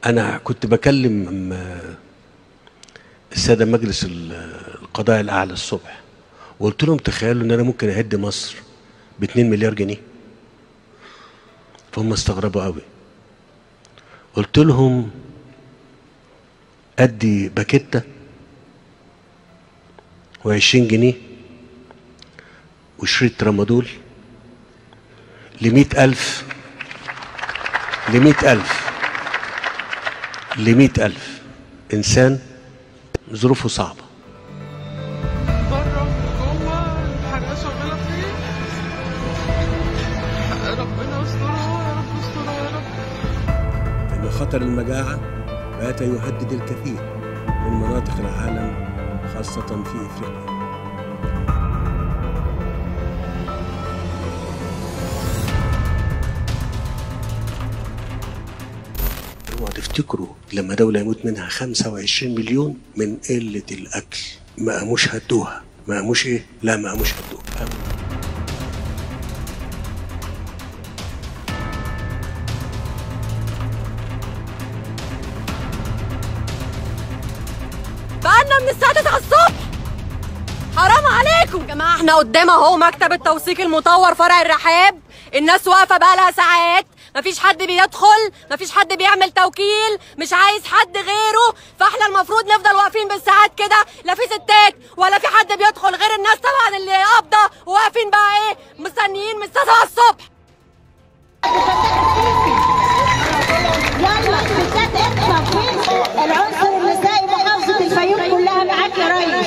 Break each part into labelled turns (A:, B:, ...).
A: انا كنت بكلم الساده مجلس القضاء الاعلى الصبح وقلت لهم تخيلوا ان انا ممكن اهد مصر ب 2 مليار جنيه فهم استغربوا قوي قلت لهم ادي باكيته و20 جنيه وشريط ترامادول لمئة ألف لمئة ألف لمئة ألف إنسان ظروفه صعبة
B: بره وجوه الحرقه شغاله فيه ربنا يسترها يا رب استرها يا رب
A: أن خطر المجاعة بات يهدد الكثير من مناطق العالم خاصة في إفريقيا اوعوا تفتكروا لما دولة يموت منها 25 مليون من قلة الأكل ما قاموش هدوها ما قاموش إيه؟ لا ما قاموش هدوها
C: بقالنا من الساعة 9 الصبح حرام عليكم يا جماعة احنا قدام اهو مكتب التوثيق المطور فرع الرحاب الناس واقفة بقالها ساعات مفيش حد بيدخل مفيش حد بيعمل توكيل مش عايز حد غيره فاحنا المفروض نفضل واقفين بالساعات كده لا في ستات ولا في حد بيدخل غير الناس طبعا اللي قابضة وواقفين بقى ايه مستنيين من الساعة 7 الصبح
D: يلا ستات اقصى فين العنصر النسائي محافظة الفيوم كلها معاك يا ريس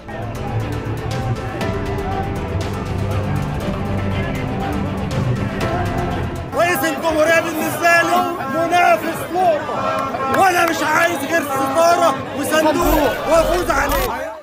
E: رئيس الجمهورية بالنسبة لي منافس نقطة وأنا مش عايز غير ستارة وصندوق وأفوز عليه